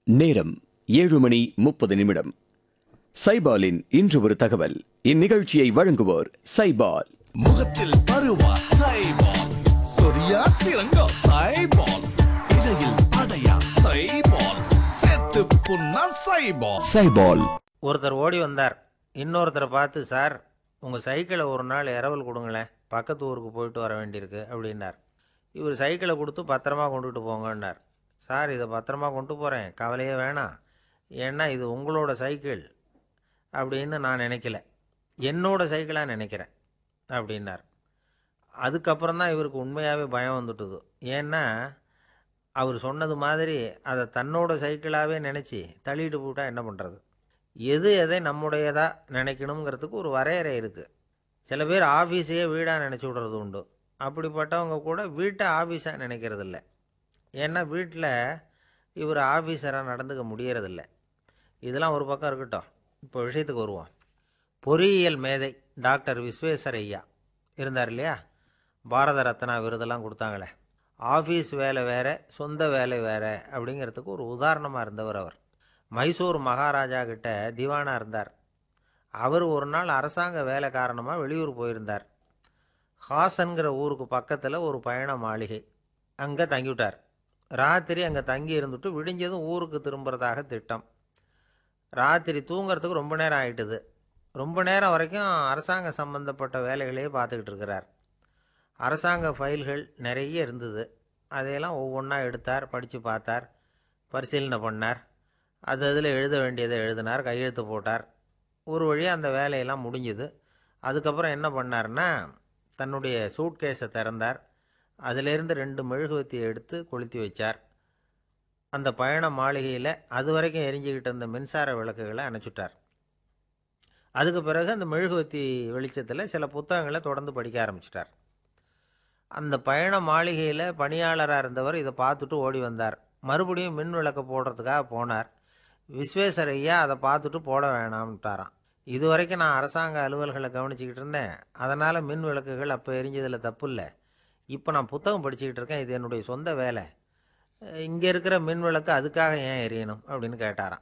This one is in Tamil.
நேரம் ஏழு மணி முப்பது நிமிடம் சைபாலின் இன்று ஒரு தகவல் இந்நிகழ்ச்சியை வழங்குவோர் சைபால் முகத்தில் பருவா சைபால் சொரியா சிறங்கா சைபால் இடையில் அடையா சைபால் செத்து புண்ணா சைபால் சைபால் ஒருத்தர் ஓடி வந்தார் இன்னொருத்தரை பார்த்து சார் உங்கள் சைக்கிளை ஒரு நாள் இரவல் கொடுங்களேன் பக்கத்து ஊருக்கு போயிட்டு வர வேண்டியிருக்கு அப்படின்னார் இவர் சைக்கிளை கொடுத்து பத்திரமா கொண்டுட்டு போங்கன்னார் சார் இதை பத்திரமா கொண்டு போகிறேன் கவலையே வேணாம் ஏன்னா இது உங்களோட சைக்கிள் அப்படின்னு நான் நினைக்கல என்னோட சைக்கிளாக நினைக்கிறேன் அப்படின்னார் அதுக்கப்புறம் தான் இவருக்கு உண்மையாகவே பயம் வந்துட்டுது ஏன்னா அவர் சொன்னது மாதிரி அதை தன்னோட சைக்கிளாகவே நினச்சி தள்ளிட்டு போட்டால் என்ன பண்ணுறது எது எதை நம்முடையதாக நினைக்கணுங்கிறதுக்கு ஒரு வரையறை இருக்குது சில பேர் ஆஃபீஸையே வீடாக நினச்சி விடுறது உண்டு அப்படிப்பட்டவங்க கூட வீட்டை ஆஃபீஸாக நினைக்கிறது இல்ல ஏன்னா வீட்டில் இவர் ஆஃபீஸராக நடந்துக்க முடியறதில்ல இதெல்லாம் ஒரு பக்கம் இருக்கட்டும் இப்போ விஷயத்துக்கு வருவோம் பொறியியல் மேதை டாக்டர் விஸ்வேஸ்வர ஐயா இருந்தார் இல்லையா பாரத ரத்னா விருதெல்லாம் கொடுத்தாங்களே ஆஃபீஸ் வேலை வேற சொந்த வேலை வேற அப்படிங்கிறதுக்கு ஒரு உதாரணமாக இருந்தவர் அவர் மைசூர் மகாராஜா கிட்ட திவானா இருந்தார் அவர் ஒரு நாள் அரசாங்க வேலை காரணமாக வெளியூர் போயிருந்தார் ஹாசன்கிற ஊருக்கு பக்கத்தில் ஒரு பயண மாளிகை அங்கே தங்கிவிட்டார் ராத்திரி அங்கே தங்கி இருந்துட்டு விடிஞ்சதும் ஊருக்கு திரும்புறதாக திட்டம் ராத்திரி தூங்குறதுக்கு ரொம்ப நேரம் ஆயிட்டுது ரொம்ப நேரம் வரைக்கும் அரசாங்க சம்பந்தப்பட்ட வேலைகளையே பார்த்துக்கிட்டு இருக்கிறார் அரசாங்க ஃபைல்கள் நிறைய இருந்தது அதையெல்லாம் ஒவ்வொன்றா எடுத்தார் படித்து பார்த்தார் பரிசீலனை பண்ணார் அது அதில் எழுத வேண்டியதை எழுதினார் கையெழுத்து போட்டார் ஒரு வழியாக அந்த வேலையெல்லாம் முடிஞ்சுது அதுக்கப்புறம் என்ன பண்ணார்னா தன்னுடைய சூட்கேஸை திறந்தார் அதிலிருந்து ரெண்டு மெழுகுவத்தியை எடுத்து கொளுத்தி வச்சார் அந்த பயண மாளிகையில் அது வரைக்கும் எரிஞ்சுக்கிட்டு இருந்த மின்சார விளக்குகளை அணைச்சுட்டார் அதுக்கு பிறகு அந்த மெழுகுவத்தி வெளிச்சத்தில் சில புத்தகங்களை தொடர்ந்து படிக்க ஆரம்பிச்சிட்டார் அந்த பயண மாளிகையில் பணியாளராக இருந்தவர் இதை பார்த்துட்டு ஓடி வந்தார் மறுபடியும் மின் விளக்கு போடுறதுக்காக போனார் விஸ்வேஸ்வர ஐயா அதை பார்த்துட்டு போட வேணாம்ட்டாராம் இது வரைக்கும் நான் அரசாங்க அலுவல்களை கவனிச்சுக்கிட்டு இருந்தேன் அதனால் மின் விளக்குகள் அப்போ எரிஞ்சதில் தப்பு இல்லை இப்போ நான் புத்தகம் படிச்சுக்கிட்டு இருக்கேன் இது என்னுடைய சொந்த வேலை இங்கே இருக்கிற மின் விளக்கு அதுக்காக ஏன் எரியணும் அப்படின்னு கேட்டாராம்